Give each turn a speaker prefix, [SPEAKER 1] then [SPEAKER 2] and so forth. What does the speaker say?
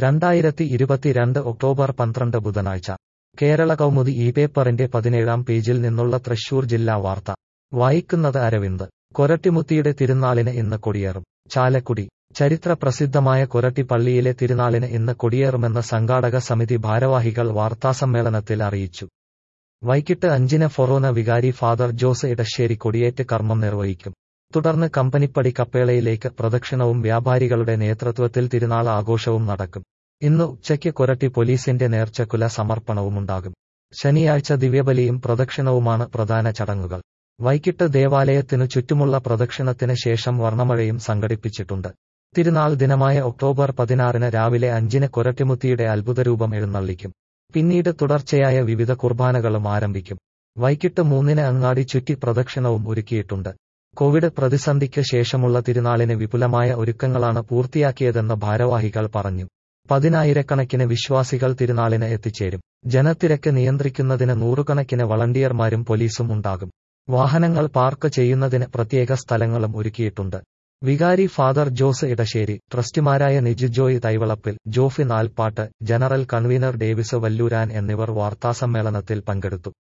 [SPEAKER 1] രണ്ടായിരത്തി ഇരുപത്തിരണ്ട് ഒക്ടോബർ പന്ത്രണ്ട് ബുധനാഴ്ച കേരള കൗമുദി ഈ പേപ്പറിന്റെ പതിനേഴാം പേജിൽ നിന്നുള്ള തൃശൂർ ജില്ലാ വാർത്ത വായിക്കുന്നത് അരവിന്ദ് കൊരട്ടിമുത്തിയുടെ തിരുനാളിന് ഇന്ന് കൊടിയേറും ചാലക്കുടി ചരിത്ര പ്രസിദ്ധമായ കൊരട്ടി പള്ളിയിലെ തിരുനാളിന് ഇന്ന് കൊടിയേറുമെന്ന് സംഘാടക സമിതി ഭാരവാഹികൾ വാർത്താസമ്മേളനത്തിൽ അറിയിച്ചു വൈകിട്ട് അഞ്ചിന് ഫൊറോന വികാരി ഫാദർ ജോസ് ഇടശ്ശേരി കൊടിയേറ്റ് കർമ്മം നിർവഹിക്കും തുടർന്ന് കമ്പനിപ്പടി കപ്പേളയിലേക്ക് പ്രദക്ഷിണവും വ്യാപാരികളുടെ നേതൃത്വത്തിൽ തിരുനാൾ ആഘോഷവും നടക്കും ഇന്ന് ഉച്ചയ്ക്ക് കൊരട്ടി പോലീസിന്റെ നേർച്ചക്കുല സമർപ്പണവുമുണ്ടാകും ശനിയാഴ്ച ദിവ്യബലിയും പ്രദക്ഷിണവുമാണ് പ്രധാന ചടങ്ങുകൾ വൈകിട്ട് ദേവാലയത്തിനു ചുറ്റുമുള്ള പ്രദക്ഷിണത്തിന് ശേഷം വർണ്ണമഴയും സംഘടിപ്പിച്ചിട്ടുണ്ട് തിരുനാൾ ദിനമായ ഒക്ടോബർ പതിനാറിന് രാവിലെ അഞ്ചിന് കൊരട്ടിമുത്തിയുടെ അത്ഭുതരൂപം എഴുന്നള്ളിക്കും പിന്നീട് തുടർച്ചയായ വിവിധ കുർബാനകളും ആരംഭിക്കും വൈകിട്ട് മൂന്നിന് അങ്ങാടി ചുറ്റി പ്രദക്ഷിണവും ഒരുക്കിയിട്ടുണ്ട് കോവിഡ് പ്രതിസന്ധിക്ക് ശേഷമുള്ള തിരുനാളിന് വിപുലമായ ഒരുക്കങ്ങളാണ് പൂർത്തിയാക്കിയതെന്ന് ഭാരവാഹികൾ പറഞ്ഞു പതിനായിരക്കണക്കിന് വിശ്വാസികൾ തിരുനാളിന് എത്തിച്ചേരും ജനത്തിരക്ക് നിയന്ത്രിക്കുന്നതിന് നൂറുകണക്കിന് വളണ്ടിയർമാരും പോലീസും ഉണ്ടാകും വാഹനങ്ങൾ പാർക്ക് ചെയ്യുന്നതിന് പ്രത്യേക സ്ഥലങ്ങളും ഒരുക്കിയിട്ടുണ്ട് വികാരി ഫാദർ ജോസ് ഇടശ്ശേരി ട്രസ്റ്റിമാരായ നിജു ജോയ് തൈവളപ്പിൽ ജോഫി നാൽപ്പാട്ട് ജനറൽ കൺവീനർ ഡേവിസ് വല്ലൂരാൻ എന്നിവർ വാർത്താസമ്മേളനത്തിൽ പങ്കെടുത്തു